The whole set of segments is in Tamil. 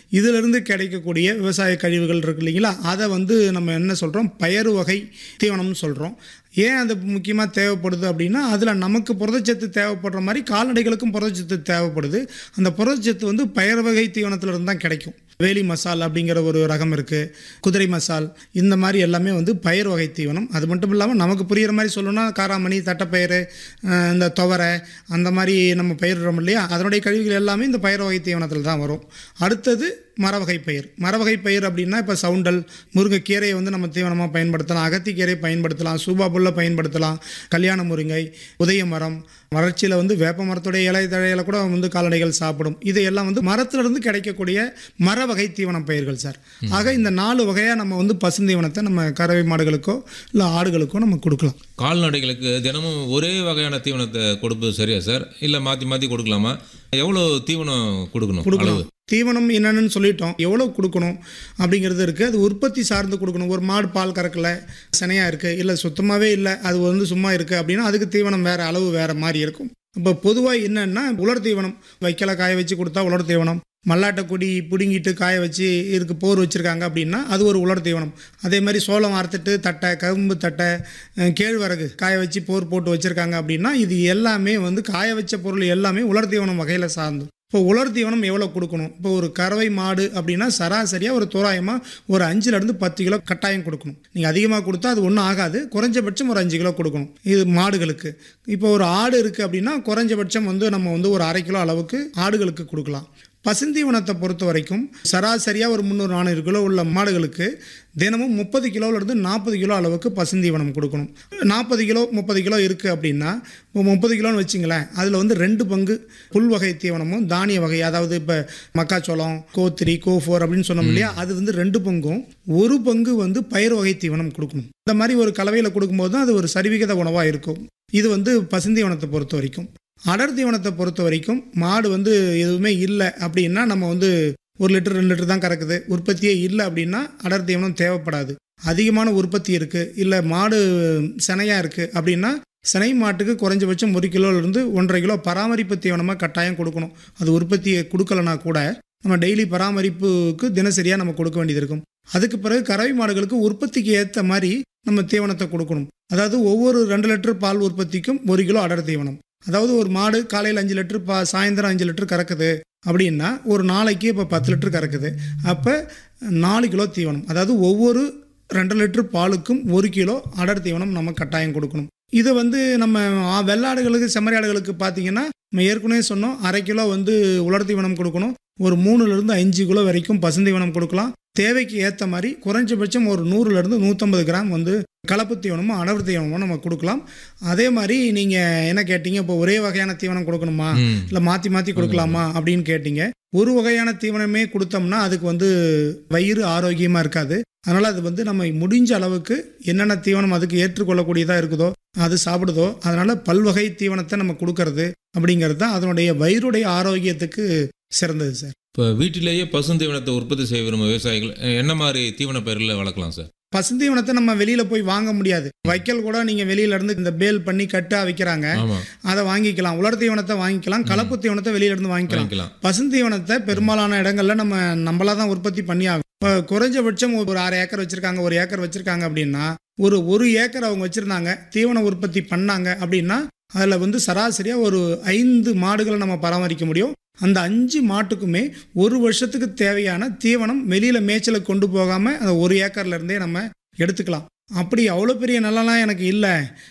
இதிலிருந்து கிடைக்கக்கூடிய விவசாய கழிவுகள் இருக்கு இல்லைங்களா அதை வந்து நம்ம என்ன சொல்கிறோம் பயறு வகை தீவனம்னு சொல்கிறோம் ஏன் அது முக்கியமாக தேவைப்படுது அப்படின்னா அதில் நமக்கு புரதச்சத்து தேவைப்படுற மாதிரி கால்நடைகளுக்கும் புரதச்சத்து தேவைப்படுது அந்த புரதச்சத்து வந்து பயறு வகை தீவனத்துல இருந்து தான் கிடைக்கும் வேலி மசால் அப்படிங்கிற ஒரு ரகம் இருக்குது குதிரை மசால் இந்த மாதிரி எல்லாமே வந்து பயிர் வகை தீவனம் அது மட்டும் இல்லாமல் நமக்கு புரிகிற மாதிரி சொல்லணும்னா காராமணி தட்டைப்பயிறு அஹ், இந்த துவரை அந்த மாதிரி நம்ம பயிரிடுறோம் இல்லையா அதனுடைய கழிவுகள் எல்லாமே இந்த பயிர் வகை தீவனத்தில் தான் வரும் அடுத்தது மரவகை பயிர் மரவகை பயிர் அப்படின்னா இப்போ சவுண்டல் முருங்கைக்கீரையை வந்து நம்ம தீவனமாக பயன்படுத்தலாம் அகத்திக்கீரையை பயன்படுத்தலாம் சூபா புல்லை பயன்படுத்தலாம் கல்யாண முருங்கை உதய மரம் வறட்சியில் வந்து வேப்ப மரத்துடைய இலை தழையில கூட வந்து கால்நடைகள் சாப்பிடும் இது எல்லாம் வந்து மரத்திலிருந்து கிடைக்கக்கூடிய மர வகை தீவன பயிர்கள் சார் ஆக இந்த நாலு வகையாக நம்ம வந்து பசுந்தீவனத்தை நம்ம கறவை மாடுகளுக்கோ இல்லை ஆடுகளுக்கோ நம்ம கொடுக்கலாம் கால்நடைகளுக்கு தினமும் ஒரே வகையான தீவனத்தை கொடுப்பது சரியா சார் இல்லை மாற்றி மாற்றி கொடுக்கலாமா எவ்வளோ தீவனம் கொடுக்கணும் கொடுக்கணும் அளவு தீவனம் என்னன்னு சொல்லிட்டோம் எவ்வளோ கொடுக்கணும் அப்படிங்கிறது இருக்குது அது உற்பத்தி சார்ந்து கொடுக்கணும் ஒரு மாடு பால் கறக்கல சினையாக இருக்குது இல்லை சுத்தமாகவே இல்லை அது வந்து சும்மா இருக்குது அப்படின்னா அதுக்கு தீவனம் வேறு அளவு வேறு மாதிரி இருக்கும் இப்போ பொதுவாக என்னன்னா உலர் தீவனம் வைக்கல காய வச்சு கொடுத்தா உலர் தீவனம் மல்லாட்டை கொடி பிடுங்கிட்டு காய வச்சு இருக்கு போர் வச்சுருக்காங்க அப்படின்னா அது ஒரு உலர் தீவனம் அதே மாதிரி சோளம் அறுத்துட்டு தட்டை கரும்பு தட்டை அஹ், கேழ்வரகு காய வச்சு போர் போட்டு வச்சுருக்காங்க அப்படின்னா இது எல்லாமே வந்து காய வச்ச பொருள் எல்லாமே உலர் தீவனம் வகையில் சார்ந்து இப்போ உலர் தீவனம் எவ்வளோ கொடுக்கணும் இப்போ ஒரு கறவை மாடு அப்படின்னா சராசரியாக ஒரு தோராயமாக ஒரு அஞ்சுலேருந்து பத்து கிலோ கட்டாயம் கொடுக்கணும் நீங்கள் அதிகமாக கொடுத்தா அது ஒன்றும் ஆகாது குறைஞ்சபட்சம் ஒரு அஞ்சு கிலோ கொடுக்கணும் இது மாடுகளுக்கு இப்போ ஒரு ஆடு இருக்குது அப்படின்னா குறைஞ்சபட்சம் வந்து நம்ம வந்து ஒரு அரை கிலோ அளவுக்கு ஆடுகளுக்கு கொடுக்கலாம் பசுந்தீவனத்தை பொறுத்த வரைக்கும் சராசரியாக ஒரு முந்நூறு நானூறு கிலோ உள்ள மாடுகளுக்கு தினமும் முப்பது கிலோவிலேருந்து நாற்பது கிலோ அளவுக்கு பசுந்தீவனம் கொடுக்கணும் நாற்பது கிலோ முப்பது கிலோ இருக்குது அப்படின்னா இப்போ முப்பது கிலோன்னு வச்சிங்களேன் அதில் வந்து ரெண்டு பங்கு புல் வகை தீவனமும் தானிய வகை அதாவது இப்போ மக்காச்சோளம் கோத்திரி கோஃபோர் அப்படின்னு சொன்னோம் இல்லையா அது வந்து ரெண்டு பங்கும் ஒரு பங்கு வந்து பயிர் வகை தீவனம் கொடுக்கணும் இந்த மாதிரி ஒரு கலவையில் கொடுக்கும்போது தான் அது ஒரு சரிவிகித உணவாக இருக்கும் இது வந்து பசுந்தீவனத்தை பொறுத்த வரைக்கும் அடர் தீவனத்தை பொறுத்த வரைக்கும் மாடு வந்து எதுவுமே இல்லை அப்படின்னா நம்ம வந்து ஒரு லிட்டர் ரெண்டு லிட்டர் தான் கறக்குது உற்பத்தியே இல்லை அப்படின்னா அடர் தீவனம் தேவைப்படாது அதிகமான உற்பத்தி இருக்குது இல்லை மாடு சினையாக இருக்குது அப்படின்னா சினை மாட்டுக்கு குறைஞ்சபட்சம் ஒரு கிலோலேருந்து ஒன்றரை கிலோ பராமரிப்பு தீவனமாக கட்டாயம் கொடுக்கணும் அது உற்பத்தியை கொடுக்கலனா கூட நம்ம டெய்லி பராமரிப்புக்கு தினசரியாக நம்ம கொடுக்க வேண்டியது இருக்கும் அதுக்கு பிறகு கறவை மாடுகளுக்கு உற்பத்திக்கு ஏற்ற மாதிரி நம்ம தீவனத்தை கொடுக்கணும் அதாவது ஒவ்வொரு ரெண்டு லிட்டர் பால் உற்பத்திக்கும் ஒரு கிலோ அடர் தீவனம் அதாவது ஒரு மாடு காலையில் அஞ்சு லிட்டர் பா சாயந்தரம் அஞ்சு லிட்டர் கறக்குது அப்படின்னா ஒரு நாளைக்கு இப்போ பத்து லிட்டர் கறக்குது அப்போ நாலு கிலோ தீவனம் அதாவது ஒவ்வொரு ரெண்டு லிட்டர் பாலுக்கும் ஒரு கிலோ அடர் தீவனம் நம்ம கட்டாயம் கொடுக்கணும் இது வந்து நம்ம ஆ, வெள்ளாடுகளுக்கு செம்மறி ஆடுகளுக்கு பார்த்தீங்கன்னா நம்ம ஏற்கனவே சொன்னோம் அரை கிலோ வந்து உலர் தீவனம் கொடுக்கணும் ஒரு மூணுலேருந்து அஞ்சு கிலோ வரைக்கும் பசுந்தீவனம் கொடுக்கலாம் தேவைக்கு ஏற்ற மாதிரி குறைஞ்சபட்சம் ஒரு நூறுலேருந்து நூற்றம்பது கிராம் வந்து கலப்பு தீவனமும் அடர் தீவனமும் நம்ம கொடுக்கலாம் அதே மாதிரி நீங்கள் என்ன கேட்டீங்க இப்போ ஒரே வகையான தீவனம் கொடுக்கணுமா ம். இல்லை மாற்றி மாற்றி கொடுக்கலாமா அப்படின்னு கேட்டீங்க ஒரு வகையான தீவனமே கொடுத்தோம்னா அதுக்கு வந்து வயிறு ஆரோக்கியமாக இருக்காது அதனால் அது வந்து நம்ம முடிஞ்ச அளவுக்கு என்னென்ன தீவனம் அதுக்கு ஏற்றுக்கொள்ளக்கூடியதாக இருக்குதோ அது சாப்பிடுதோ அதனால் பல்வகை தீவனத்தை நம்ம கொடுக்கறது அப்படிங்கிறது தான் அதனுடைய வயிறுடைய ஆரோக்கியத்துக்கு சிறந்தது சார் இப்போ வீட்டிலேயே பசுந்தீவனத்தை உற்பத்தி செய்ய விரும்பும் விவசாயிகள் என்ன மாதிரி தீவன பயிர்களை வளர்க்கலாம் சார் பசுந்தீவனத்தை நம்ம வெளியில் போய் வாங்க முடியாது வைக்கல் கூட நீங்கள் வெளியில இருந்து இந்த பேல் பண்ணி கட்டா விற்கிறாங்க ஆமாம் அதை வாங்கிக்கலாம் உலர் தீவனத்தை வாங்கிக்கலாம் கலப்பு தீவனத்தை வெளியில இருந்து வாங்கிக்கலாம் வாங்கிக்கலாம் பசுந்தீவனத்தை பெரும்பாலான இடங்கள்ல நம்ம நம்மளா தான் உற்பத்தி பண்ணி ஆகும் இப்போ குறைஞ்சபட்சம் ஒரு அரை ஏக்கர் வச்சிருக்காங்க ஒரு ஏக்கர் வச்சிருக்காங்க அப்படின்னா ஒரு ஒரு ஏக்கர் அவங்க வச்சிருந்தாங்க தீவன உற்பத்தி பண்ணாங்க அப்படின்னா அதில் வந்து சராசரியாக ஒரு ஐந்து மாடுகளை நம்ம பராமரிக்க முடியும் அந்த அஞ்சு மாட்டுக்குமே ஒரு வருஷத்துக்கு தேவையான தீவனம் வெளியில் மேய்ச்சலுக்கு கொண்டு போகாமல் அந்த ஒரு ஏக்கர்ல இருந்தே நம்ம எடுத்துக்கலாம் அப்படி அவ்வளோ பெரிய நிலம்லாம் எனக்கு இல்லை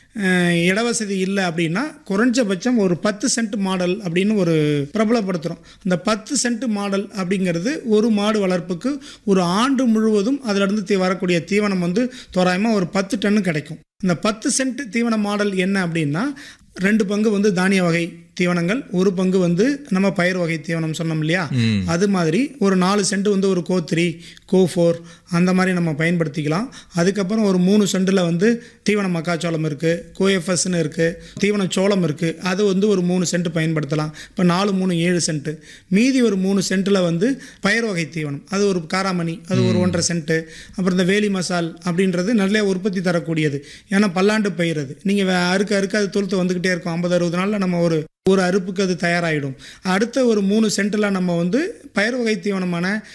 இடவசதி இல்லை அப்படின்னா குறைஞ்சபட்சம் ஒரு பத்து சென்ட் மாடல் அப்படின்னு ஒரு பிரபலப்படுத்துகிறோம் அந்த பத்து சென்ட் மாடல் அப்படிங்கிறது ஒரு மாடு வளர்ப்புக்கு ஒரு ஆண்டு முழுவதும் அதிலிருந்து தீ வரக்கூடிய தீவனம் வந்து தோராயமாக ஒரு பத்து டன்னு கிடைக்கும் இந்த பத்து சென்ட் தீவன மாடல் என்ன அப்படின்னா ரெண்டு பங்கு வந்து தானிய வகை தீவனங்கள் ஒரு பங்கு வந்து நம்ம பயிர் வகை தீவனம் சொன்னோம் இல்லையா ம் அது மாதிரி ஒரு நாலு சென்ட் வந்து ஒரு கோ த்ரீ கோ ஃபோர் அந்த மாதிரி நம்ம பயன்படுத்திக்கலாம் அதுக்கப்புறம் ஒரு மூணு சென்டில் வந்து தீவன மக்காச்சோளம் இருக்குது கோஎஃப்எஸ்ன்னு இருக்குது தீவன சோளம் இருக்குது அது வந்து ஒரு மூணு சென்ட் பயன்படுத்தலாம் இப்போ நாலு மூணு ஏழு சென்ட்டு மீதி ஒரு மூணு சென்ட்டில் வந்து பயிர் வகை தீவனம் அது ஒரு காராமணி அது ஒரு ஒன்றரை சென்ட்டு அப்புறம் இந்த வேலி மசால் அப்படின்றது நல்ல உற்பத்தி தரக்கூடியது ஏன்னா பல்லாண்டு பயிர் அது நீங்கள் அறுக்க அறுக்க அது தொழுத்து வந்துக்கிட்டே இருக்கும் ஐம்பது அறுபது நாளில் நம்ம ஒரு ஒரு அறுப்புக்கு அது தயாராகிடும் அடுத்த ஒரு மூணு சென்ட்டில் நம்ம வந்து பயிர் வகை தீவனமான